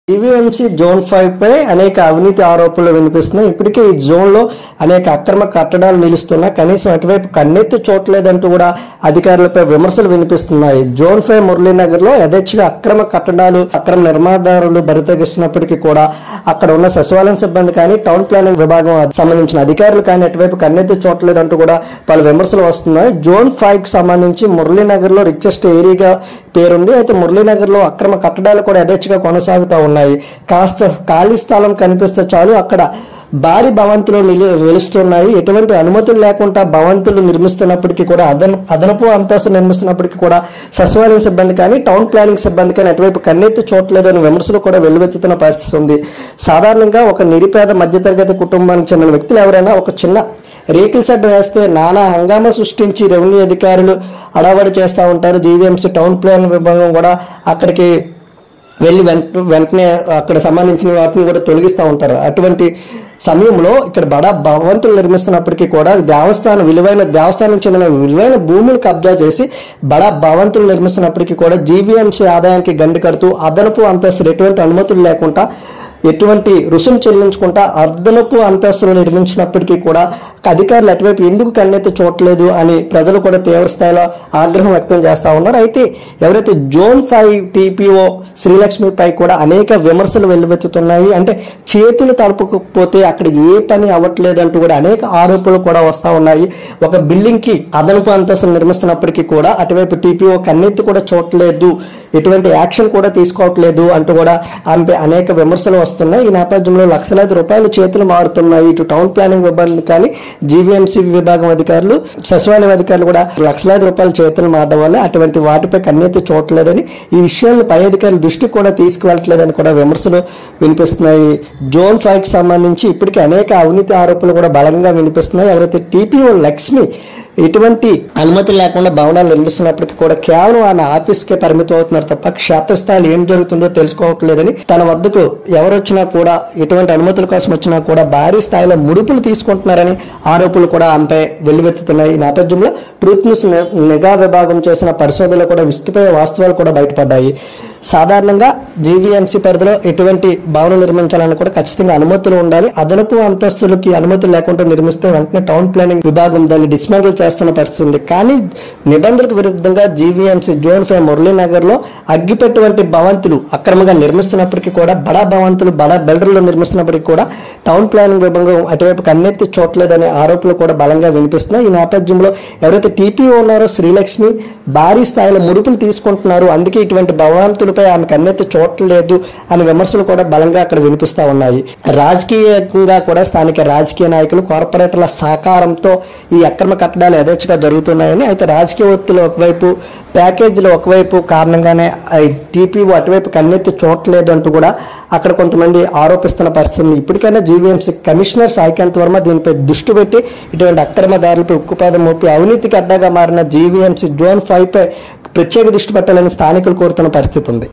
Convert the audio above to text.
EVMC zone five pi అనేక అవినీతి ఆరోపణలు వినిపిస్తున్నాయి ఇప్పటికే ఈ జోన్ లో అనేక అక్రమ కట్టడాలు నిలుస్తున్నా కనీసం అటువైపు కన్నెత్తి చూడలేదంటూ కూడా అధికారులపై విమర్శలు వినిపిస్తున్నాయి జోన్ ఫైవ్ మురళీనగర్ లో యథేచ్ఛగా అక్రమ కట్టడాలు అక్రమ నిర్మాణదారులు బరితెగిస్తున్నప్పటికీ కూడా అక్కడ ఉన్న సచివాలయం సిబ్బంది కానీ టౌన్ ప్లానింగ్ విభాగం సంబంధించిన అధికారులు కానీ అటువైపు కన్నెత్తి చూడలేదంటూ కూడా పలు విమర్శలు వస్తున్నాయి జోన్ ఫైవ్ కి సంబంధించి మురళీనగర్ లో రిచెస్ట్ ఏరియాగా పేరుంది అయితే మురళీనగర్ లో అక్రమ కట్టడాలు కూడా యథేచ్ఛగా కొనసాగుతూ ఉన్నాయి కాస్త ఖాళీ స్థలం కనిపిస్తే చాలు అక్కడ భారీ భవంతులు నిలు వెలుస్తున్నాయి ఎటువంటి అనుమతులు లేకుండా భవంతులు నిర్మిస్తున్నప్పటికీ కూడా అదన అదనపు అంతస్తు నిర్మిస్తున్నప్పటికీ కూడా సచివాలయం సిబ్బంది కానీ టౌన్ ప్లానింగ్ సిబ్బంది కానీ అటువైపు కన్నెత్తి చూడలేదని విమర్శలు కూడా వెల్లువెత్తుతున్న పరిస్థితి ఉంది సాధారణంగా ఒక నిరుపేద మధ్యతరగతి కుటుంబానికి చెందిన వ్యక్తులు ఎవరైనా ఒక చిన్న రేకుల షెడ్ వేస్తే నానా హంగామా సృష్టించి రెవెన్యూ అధికారులు అడావడి చేస్తూ ఉంటారు జీవీఎంసీ టౌన్ ప్లాన్ విభాగం కూడా అక్కడికి వెళ్ళి వెంట వెంటనే అక్కడ సంబంధించిన వాటిని కూడా తొలగిస్తూ ఉంటారు అటువంటి సమయంలో ఇక్కడ బడా భవంతులు నిర్మిస్తున్నప్పటికీ కూడా దేవస్థానం విలువైన దేవస్థానం చెందిన విలువైన భూములు కబ్జా చేసి బడా భవంతులు నిర్మిస్తున్నప్పటికీ కూడా జీవీఎంసీ ఆదాయానికి గండి కడుతూ అదనపు అంతస్తులు ఎటువంటి అనుమతులు లేకుండా ఎటువంటి రుసుము చెల్లించుకుంటా అర్ధనపు అంతస్తులు నిర్మించినప్పటికీ కూడా అధికారులు అటువైపు ఎందుకు కన్నెత్తి చూడలేదు అని ప్రజలు కూడా తీవ్ర స్థాయిలో ఆగ్రహం వ్యక్తం చేస్తా ఉన్నారు అయితే ఎవరైతే జోన్ ఫైవ్ టీపీఓ శ్రీలక్ష్మిపై కూడా అనేక విమర్శలు వెల్లువెత్తుతున్నాయి అంటే చేతులు తడపకపోతే అక్కడ ఏ పని అవ్వట్లేదు అంటూ కూడా అనేక ఆరోపణలు కూడా వస్తా ఉన్నాయి ఒక బిల్డింగ్ కి అదనపు అంతస్తులు నిర్మిస్తున్నప్పటికీ కూడా అటువైపు టీపీఓ కన్నెత్తి కూడా చూడలేదు ఎటువంటి యాక్షన్ కూడా తీసుకోవట్లేదు అంటూ కూడా ఆమెపై అనేక విమర్శలు వస్తున్నాయి ఈ నేపథ్యంలో లక్షలాది రూపాయలు చేతులు మారుతున్నాయి ఇటు టౌన్ ప్లానింగ్ విభాగం కానీ జీవీఎంసీ విభాగం అధికారులు సచివాలయం అధికారులు కూడా లక్షలాది రూపాయల చేతులు మారడం వల్ల అటువంటి వాటిపై కన్నెత్తి చూడలేదని ఈ విషయాలను పై అధికారుల దృష్టికి కూడా తీసుకువెళ్ళట్లేదని కూడా విమర్శలు వినిపిస్తున్నాయి జోన్ ఫైవ్ కి సంబంధించి ఇప్పటికే అనేక అవినీతి ఆరోపణలు కూడా బలంగా వినిపిస్తున్నాయి ఎవరైతే టీపీఓ లక్ష్మి ఎటువంటి అనుమతి లేకుండా భవనాలు నిర్మిస్తున్నప్పటికీ కూడా కేవలం ఆమె ఆఫీస్కే పరిమితం అవుతున్నారు తప్ప క్షేత్రస్థాయిలో ఏం జరుగుతుందో తెలుసుకోవట్లేదని తన వద్దకు ఎవరు వచ్చినా కూడా ఎటువంటి అనుమతుల కోసం వచ్చినా కూడా భారీ స్థాయిలో ముడుపులు తీసుకుంటున్నారని ఆరోపణలు కూడా ఆమెపై వెల్లువెత్తుతున్నాయి ఈ నేపథ్యంలో ట్రూత్ న్యూస్ ని- నిఘా విభాగం చేసిన పరిశోధనలో కూడా విస్తుపోయే వాస్తవాలు కూడా బయటపడ్డాయి సాధారణంగా జీవీఎంసీ పరిధిలో ఎటువంటి భవనం నిర్మించాలని కూడా ఖచ్చితంగా అనుమతులు ఉండాలి అదనపు అంతస్తులకి అనుమతులు లేకుండా నిర్మిస్తే వెంటనే టౌన్ ప్లానింగ్ విభాగం దాన్ని డిస్మాంటిల్ చేస్తున్న పరిస్థితి ఉంది కానీ నిబంధనలకు విరుద్ధంగా జీవీఎంసీ జోన్ ఫైవ్ మురళీనగర్ లో అగ్గిపెట్టువంటి భవంతులు అక్రమంగా నిర్మిస్తున్నప్పటికీ కూడా బడా భవంతులు బడా బిల్డర్లు నిర్మిస్తున్నప్పటికీ కూడా టౌన్ ప్లానింగ్ విభాగం అటువైపు కన్నెత్తి చూడలేదనే ఆరోపణలు కూడా బలంగా వినిపిస్తున్నాయి ఈ నేపథ్యంలో ఎవరైతే టీపీఓ ఉన్నారో శ్రీలక్ష్మి భారీ స్థాయిలో ముడుపులు తీసుకుంటున్నారు అందుకే ఇటువంటి భవంతులపై ఆమె కన్నెత్తి చూడలేదు అనే విమర్శలు కూడా బలంగా అక్కడ వినిపిస్తా ఉన్నాయి రాజకీయంగా కూడా స్థానిక రాజకీయ నాయకులు కార్పొరేటర్ల సహకారంతో ఈ అక్రమ కట్టడాలు యథేచ్ఛగా జరుగుతున్నాయని అయితే రాజకీయ ఒత్తులు ఒకవైపు ప్యాకేజీలు ఒకవైపు కారణంగానే టీపీఓ అటువైపు కన్నెత్తి చూడలేదు అంటూ కూడా అక్కడ కొంతమంది ఆరోపిస్తున్న పరిస్థితి ఉంది. ఇప్పటికైనా జీవీఎంసీ కమిషనర్ సాయికాంత్ వర్మ దీనిపై దృష్టి పెట్టి ఇటువంటి అక్రమదారులపై ఉక్కుపాదం మోపి అవినీతికి అడ్డాగా మారిన జీవీఎంసీ జోన్ ఫైవ్ పై ప్రత్యేక దృష్టి పెట్టాలని స్థానికులు కోరుతున్న పరిస్థితి ఉంది